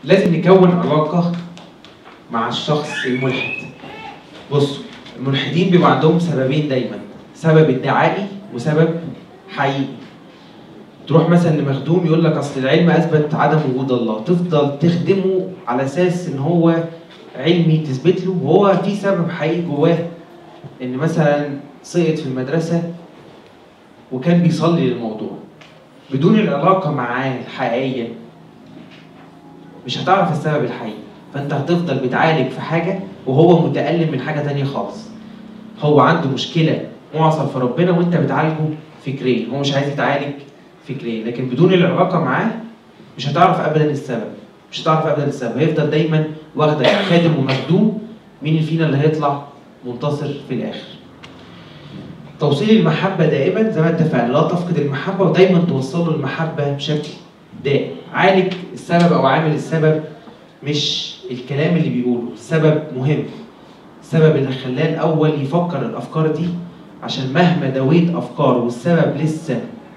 لازم نكون علاقه مع الشخص الملحد بصوا الملحدين بيبقى عندهم سببين دايما سبب ادعائي وسبب حقيقي تروح مثلا لمخدوم يقول لك اصل العلم اثبت عدم وجود الله تفضل تخدمه على اساس ان هو علمي تثبت له وهو في سبب حقيقي جواه ان مثلا سقط في المدرسه وكان بيصلي للموضوع بدون العلاقه معاه الحقيقيه مش هتعرف السبب الحقيقي فانت هتفضل بتعالج في حاجه وهو متالم من حاجه تانية خالص هو عنده مشكله معصر في ربنا وانت بتعالجه فكريا هو مش عايز يتعالج فكريا لكن بدون العلاقه معاه مش هتعرف ابدا السبب مش هتعرف ابدا السبب هيفضل دايما واخدك خادم ومخدوم مين فينا اللي هيطلع منتصر في الاخر توصيل المحبة دائما زي ما اتفقنا لا تفقد المحبة ودايما توصل له المحبة بشكل دائم عالج السبب أو عامل السبب مش الكلام اللي بيقوله السبب مهم السبب اللي خلاه الأول يفكر الأفكار دي عشان مهما دويت أفكار والسبب لسه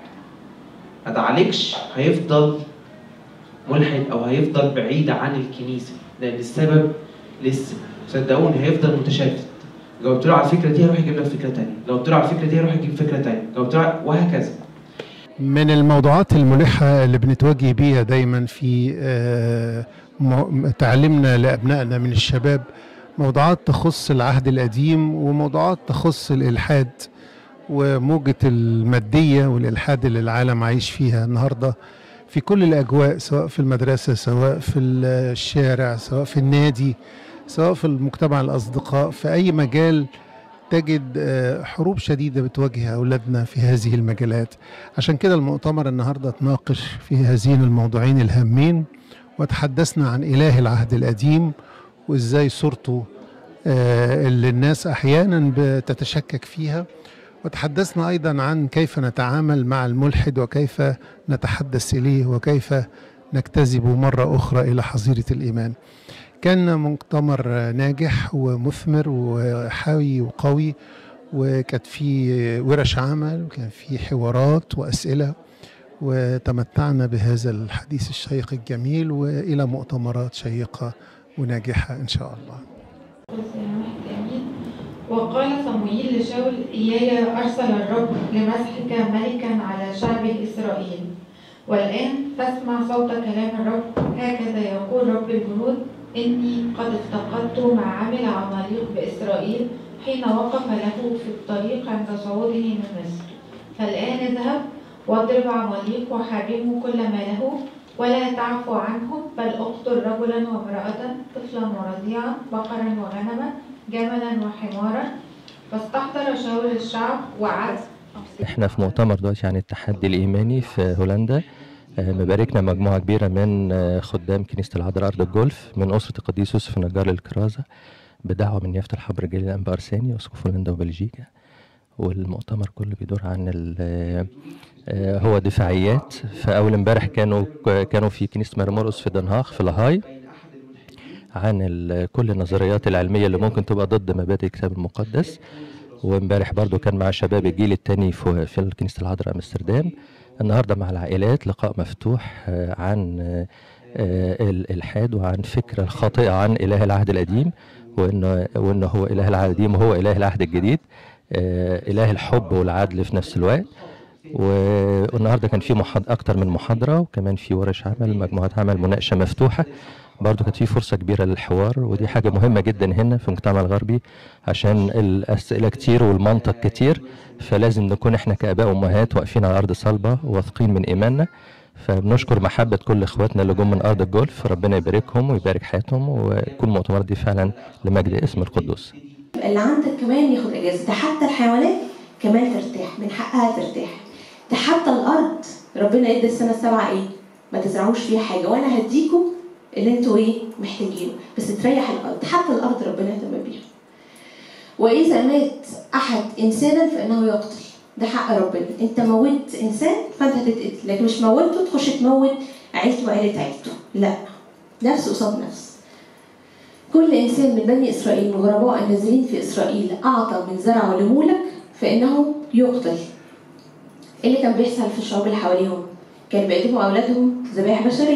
ما اتعالجش هيفضل ملحد أو هيفضل بعيد عن الكنيسة لأن السبب لسه صدقوني هيفضل متشتت لو قلت له على الفكره دي هيروح يجيب لك فكره تانية لو قلت له على الفكره دي هيروح يجيب فكره تانية لو قلت له وهكذا من الموضوعات الملحة اللي بنتواجه بيها دايما في آه، م- تعليمنا لأبنائنا من الشباب موضوعات تخص العهد القديم وموضوعات تخص الإلحاد وموجة المادية والإلحاد اللي العالم عايش فيها النهاردة في كل الأجواء سواء في المدرسة سواء في الشارع سواء في النادي سواء في المجتمع الأصدقاء في أي مجال تجد آه، حروب شديدة بتواجه أولادنا في هذه المجالات عشان كده المؤتمر النهاردة تناقش في هذين الموضوعين الهامين وتحدثنا عن إله العهد القديم وإزاي صورته آه، اللي الناس أحيانا بتتشكك فيها وتحدثنا أيضا عن كيف نتعامل مع الملحد وكيف نتحدث إليه وكيف نجتذب مرة أخرى إلى حظيرة الإيمان كان مؤتمر ناجح ومثمر وحيوي وقوي وكانت في ورش عمل وكان في حوارات وأسئلة وتمتعنا بهذا الحديث الشيق الجميل وإلى مؤتمرات شيقة وناجحة إن شاء الله آمين. وقال صموئيل لشاول إياي أرسل الرب لمسحك ملكا على شعب إسرائيل والآن فاسمع صوت كلام الرب هكذا يقول رب الجنود إني قد افتقدت ما عمل عماليق بإسرائيل حين وقف له في الطريق عند صعوده من مصر فالآن اذهب واضرب عماليق وحرموا كل ما له ولا تعفو عنهم بل اقتل رجلا وامرأة طفلا ورضيعا بقرا وغنما جملا وحمارا فاستحضر شاول الشعب وعد احنا في مؤتمر دلوقتي عن التحدي الايماني في هولندا آه، مباركنا مجموعه كبيره من آه، خدام كنيسه العذراء ارض الجولف من اسره القديس يوسف النجار للكرازه بدعوه من يافت الحبر جليل الانبا ارساني اسقف هولندا وبلجيكا والمؤتمر كله بيدور عن ال- آه، آه، هو دفاعيات فاول امبارح كانوا كانوا في كنيسه مرمورس في دنهاخ في لاهاي عن ال- كل النظريات العلميه اللي ممكن تبقى ضد مبادئ الكتاب المقدس وامبارح برضو كان مع شباب الجيل الثاني في في كنيسه العذراء امستردام النهارده مع العائلات لقاء مفتوح آه، عن آه، آه، الالحاد وعن فكره الخاطئه عن اله العهد القديم وانه وانه هو اله العهد القديم وهو اله العهد الجديد آه، اله الحب والعدل في نفس الوقت و- والنهارده كان في محاض اكتر من محاضره وكمان في ورش عمل مجموعات عمل مناقشه مفتوحه برضه كانت في فرصه كبيره للحوار ودي حاجه مهمه جدا هنا في المجتمع الغربي عشان الاسئله كتير والمنطق كتير فلازم نكون احنا كاباء وامهات واقفين على ارض صلبه واثقين من ايماننا فبنشكر محبه كل اخواتنا اللي جم من ارض الجولف ربنا يباركهم ويبارك حياتهم ويكون المؤتمرات دي فعلا لمجد اسم القدوس اللي عندك كمان ياخد اجازه ده حتى الحيوانات كمان ترتاح من حقها ترتاح ده حتى الارض ربنا ادى السنه السبعه ايه ما تزرعوش فيها حاجه وانا هديكم اللي انتوا ايه محتاجينه بس تريح الارض حتى الارض ربنا اهتم بيها واذا مات احد انسانا فانه يقتل ده حق ربنا انت موت انسان فانت هتتقتل لكن مش موته تخش تموت عيلته وعيله عيلته لا نفس قصاد نفس كل إنسان من بني إسرائيل من غرباء النازلين في إسرائيل أعطى من زرعه لمولك فإنه يقتل إيه اللي كان بيحصل في الشعوب اللي حواليهم؟ كانوا بيقدموا أولادهم ذبائح بشرية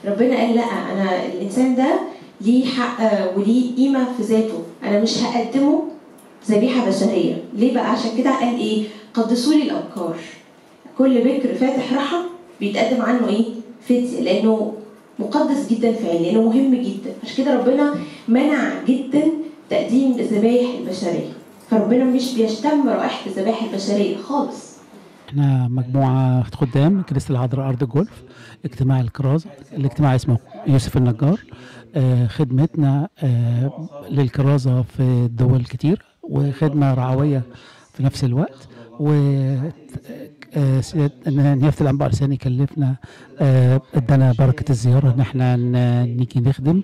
ربنا قال لا انا الانسان ده ليه حق آه، وليه قيمه في ذاته انا مش هقدمه ذبيحه بشريه ليه بقى عشان كده قال ايه قدسوا لي الابكار كل بكر فاتح رحى بيتقدم عنه ايه فدية لانه مقدس جدا فعلا لانه مهم جدا عشان كده ربنا منع جدا تقديم الذبائح البشريه فربنا مش بيشتم رائحه الذبائح البشريه خالص احنا مجموعة خدام كنيسة العذراء أرض الجولف اجتماع الكرازة الاجتماع اسمه يوسف النجار آه، خدمتنا آه، للكرازة في دول كتير وخدمة رعوية في نفس الوقت و آه، سياد- إن نيافة الأنباء لساني كلفنا آه، ادانا بركة الزيارة ان احنا ن- نيجي نخدم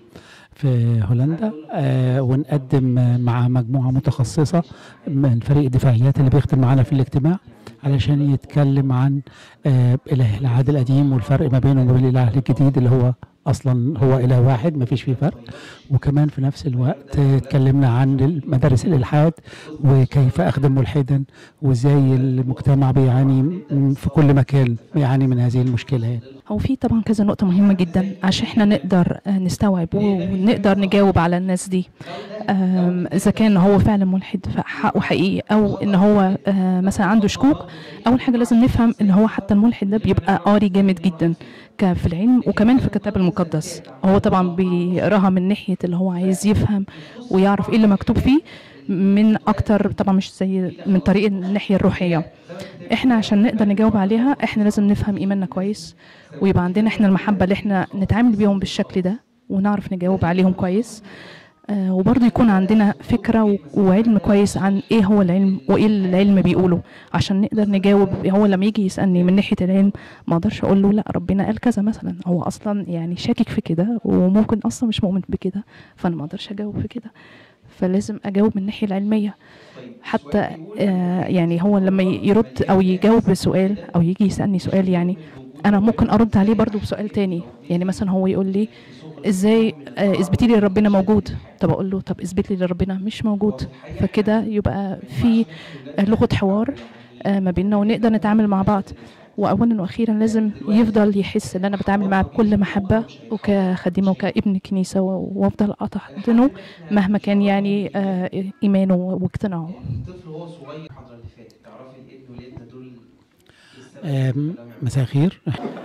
في هولندا آه، ونقدم آه، مع مجموعة متخصصة من فريق الدفاعيات اللي بيخدم معانا في الاجتماع علشان يتكلم عن آه، إله العهد القديم والفرق ما بينه وما بين الإله الجديد اللي هو أصلا هو إله واحد ما فيش فيه فرق وكمان في نفس الوقت آه، اتكلمنا عن مدارس الإلحاد وكيف أخدم ملحدا وإزاي المجتمع بيعاني م- في كل مكان بيعاني من هذه المشكلة يعني. هو في طبعا كذا نقطة مهمة جدا عشان احنا نقدر آه، نستوعب ونقدر نجاوب على الناس دي آم، إذا كان هو فعلا ملحد حقه حقيقي أو إن هو آه، مثلا عنده شكوك أول حاجة لازم نفهم إن هو حتى الملحد ده بيبقى قاري جامد جدا ك- في العلم وكمان في الكتاب المقدس هو طبعا بيقراها من ناحية اللي هو عايز يفهم ويعرف إيه اللي مكتوب فيه من أكتر طبعا مش زي من طريق الناحية الروحية احنا عشان نقدر نجاوب عليها احنا لازم نفهم ايماننا كويس ويبقى عندنا احنا المحبه اللي احنا نتعامل بيهم بالشكل ده ونعرف نجاوب عليهم كويس آه وبرضه يكون عندنا فكره و- وعلم كويس عن ايه هو العلم وايه اللي العلم بيقوله عشان نقدر نجاوب هو لما يجي يسالني من ناحيه العلم ما اقدرش اقول له لا ربنا قال كذا مثلا هو اصلا يعني شاكك في كده وممكن اصلا مش مؤمن بكده فانا ما اقدرش اجاوب في كده فلازم اجاوب من الناحيه العلميه حتى آه يعني هو لما ي- يرد او يجاوب بسؤال او يجي يسالني سؤال يعني انا ممكن ارد عليه برضو بسؤال تاني يعني مثلا هو يقول لي ازاي آه، اثبتي لي ربنا موجود طب اقول له طب اثبت لي ان ربنا مش موجود فكده يبقى في آه، لغه حوار آه، ما بيننا ونقدر نتعامل مع بعض واولا واخيرا لازم يفضل يحس ان انا بتعامل معاه بكل محبه وكخادمه وكابن كنيسه و- وافضل احضنه مهما كان يعني آه، ايمانه واقتناعه الطفل وهو صغير المحاضره اللي فاتت تعرفي الابن والابنه دول آم، مساء الخير